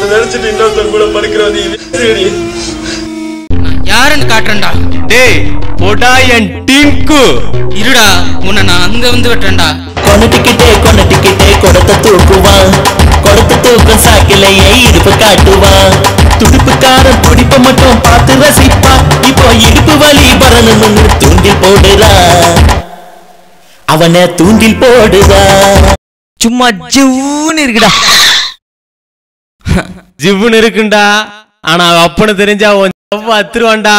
ஒருத்தர் நினைச்சிட்டு இன்னொருத்தன் கூட படுக்கிறது சரி நான் யாருன்னு காட்டுறேன்டா டேய் போடா என் டீம்க்கு இருடா உன்னை நான் அங்க வந்து வெட்டுறேன்டா கொனட்டிக்கிட்டே கொனட்டிக்கிட்டே கொடுத்த தூக்குவான் கொடுத்த தூக்கம் சாக்கிலையே இடுப்பு காட்டுவான் துடுப்புக்காரன் துடிப்ப மட்டும் பார்த்து ரசிப்பா இப்போ இடுப்பு வலி வரணும்னு தூண்டில் போடுறா அவனை தூண்டில் போடுறா சும்மா ஜிவ்னு இருக்குடா ஜிவ்னு இருக்குண்டா ஆனா அவ அப்பனு தெரிஞ்சா உன் ஜவ்வ அத்துருவான்டா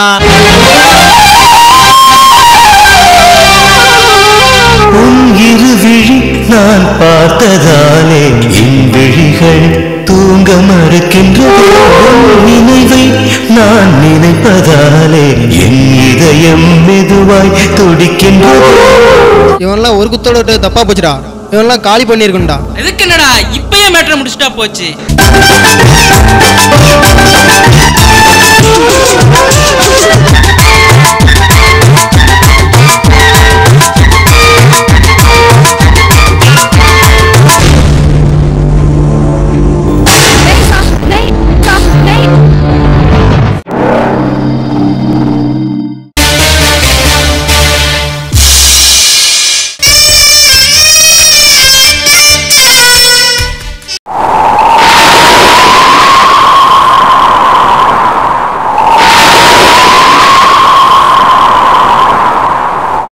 உன் இரு விழி நான் பார்த்ததாலே என் விழிகள் தூங்க மறுக்கின்றது உன் நினைவை நான் நினைப்பதாலே என் இதயம் மெதுவாய் துடிக்கின்றது இவன்லாம் ஒரு குத்தோட விட்டு தப்பா போச்சுடா இவன்லாம் காலி பண்ணியிருக்கும்டா எதுக்கு என்னடா இப்பயே மேட்ரை முடிச்சுட்டா போச்சு